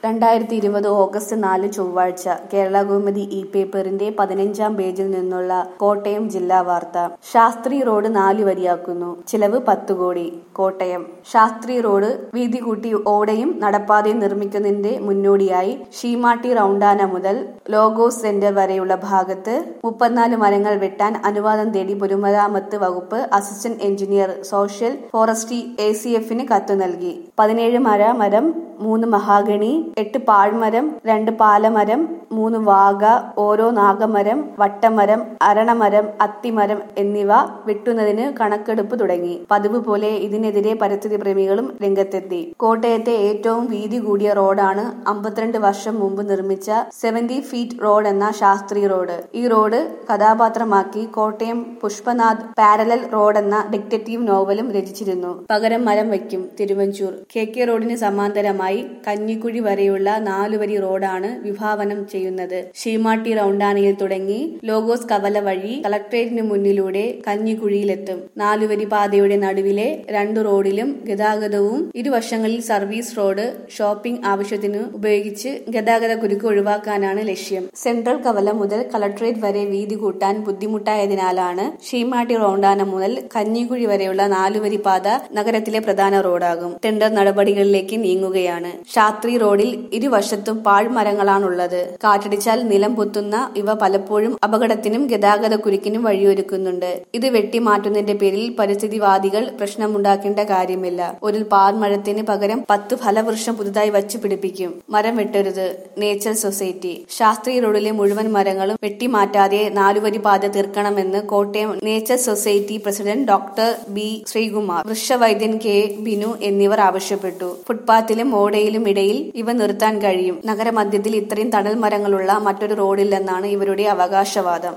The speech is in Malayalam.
രണ്ടായിരത്തി ഇരുപത് ഓഗസ്റ്റ് നാല് ചൊവ്വാഴ്ച കേരള കൗമുദി ഇ പേപ്പറിന്റെ പതിനഞ്ചാം പേജിൽ നിന്നുള്ള കോട്ടയം ജില്ലാ വാർത്ത ശാസ്ത്രി റോഡ് നാല് വരിയാക്കുന്നു ചിലവ് പത്ത് കോടി കോട്ടയം ശാസ്ത്രി റോഡ് വീതി കൂട്ടി ഓടയും നടപ്പാതയും നിർമ്മിക്കുന്നതിന്റെ മുന്നോടിയായി ഷീമാട്ടി റൗണ്ടാന മുതൽ ലോഗോസ് സെന്റർ വരെയുള്ള ഭാഗത്ത് മുപ്പത്തിനാല് മരങ്ങൾ വെട്ടാൻ അനുവാദം തേടി പൊതുമരാമത്ത് വകുപ്പ് assistant engineer social forestry A C എഫിന് കത്ത് നൽകി പതിനേഴ് മര മരം മൂന്ന് മഹാഗണി എട്ട് പാഴ്മരം രണ്ട് പാലമരം മൂന്ന് വാഗ ഓരോ നാഗമരം വട്ടമരം അരണമരം അത്തിമരം എന്നിവ വെട്ടുന്നതിന് കണക്കെടുപ്പ് തുടങ്ങി പതിവ് പോലെ ഇതിനെതിരെ പരിസ്ഥിതി പ്രേമികളും രംഗത്തെത്തി കോട്ടയത്തെ ഏറ്റവും വീതി കൂടിയ റോഡാണ് അമ്പത്തിരണ്ട് വർഷം മുമ്പ് നിർമ്മിച്ച സെവന്റി ഫീറ്റ് റോഡ് എന്ന ശാസ്ത്രി റോഡ് ഈ റോഡ് കഥാപാത്രമാക്കി കോട്ടയം പുഷ്പനാഥ് പാരലൽ റോഡ് എന്ന ഡിക്റ്റേറ്റീവ് നോവലും രചിച്ചിരുന്നു പകരം മരം വയ്ക്കും തിരുവഞ്ചൂർ കെ കെ റോഡിന് സമാന്തരമായി കഞ്ഞിക്കുഴി വരെയുള്ള നാലുവരി റോഡാണ് വിഭാവനം ചെയ്യുന്നത് ഷീമാട്ടി റൗണ്ടാനയിൽ തുടങ്ങി ലോഗോസ് കവല വഴി കളക്ടറേറ്റിന് മുന്നിലൂടെ കഞ്ഞിക്കുഴിയിലെത്തും നാലുവരി പാതയുടെ നടുവിലെ രണ്ടു റോഡിലും ഗതാഗതവും ഇരുവശങ്ങളിൽ സർവീസ് റോഡ് ഷോപ്പിംഗ് ആവശ്യത്തിന് ഉപയോഗിച്ച് ഗതാഗത കുരുക്ക് ഒഴിവാക്കാനാണ് ലക്ഷ്യം സെൻട്രൽ കവല മുതൽ കളക്ടറേറ്റ് വരെ വീതി കൂട്ടാൻ ബുദ്ധിമുട്ടായതിനാലാണ് ഷീമാട്ടി റൗണ്ടാന മുതൽ കഞ്ഞിക്കുഴി വരെയുള്ള നാലുവരി പാത നഗരത്തിലെ പ്രധാന റോഡാകും ടെൻഡർ നടപടികളിലേക്ക് നീങ്ങുകയാണ് ശാസ്ത്രി റോഡിൽ ഇരുവശത്തും പാഴ്മരങ്ങളാണുള്ളത് കാറ്റടിച്ചാൽ നിലം പൊത്തുന്ന ഇവ പലപ്പോഴും അപകടത്തിനും ഗതാഗത കുരുക്കിനും വഴിയൊരുക്കുന്നുണ്ട് ഇത് വെട്ടിമാറ്റുന്നതിന്റെ പേരിൽ പരിസ്ഥിതിവാദികൾ പ്രശ്നമുണ്ടാക്കേണ്ട കാര്യമില്ല ഒരു പാഴ്മരത്തിന് പകരം പത്ത് ഫലവൃക്ഷം പുതുതായി വച്ചു പിടിപ്പിക്കും മരം വെട്ടരുത് നേച്ചർ സൊസൈറ്റി ശാസ്ത്രി റോഡിലെ മുഴുവൻ മരങ്ങളും വെട്ടിമാറ്റാതെ നാലുവരി പാത തീർക്കണമെന്ന് Kottayam nature society president doctor B Sreekumar വൃക്ഷവൈദ്യൻ കെ ബിനു എന്നിവർ ആവശ്യപ്പെട്ടു ഫുട്പാത്തിലും ഓടയിലും ഇടയിൽ ഇവ നിർത്താൻ കഴിയും നഗരമധ്യത്തിൽ ഇത്രയും തണൽ മരങ്ങളുള്ള മറ്റൊരു റോഡില്ലെന്നാണ് ഇവരുടെ അവകാശവാദം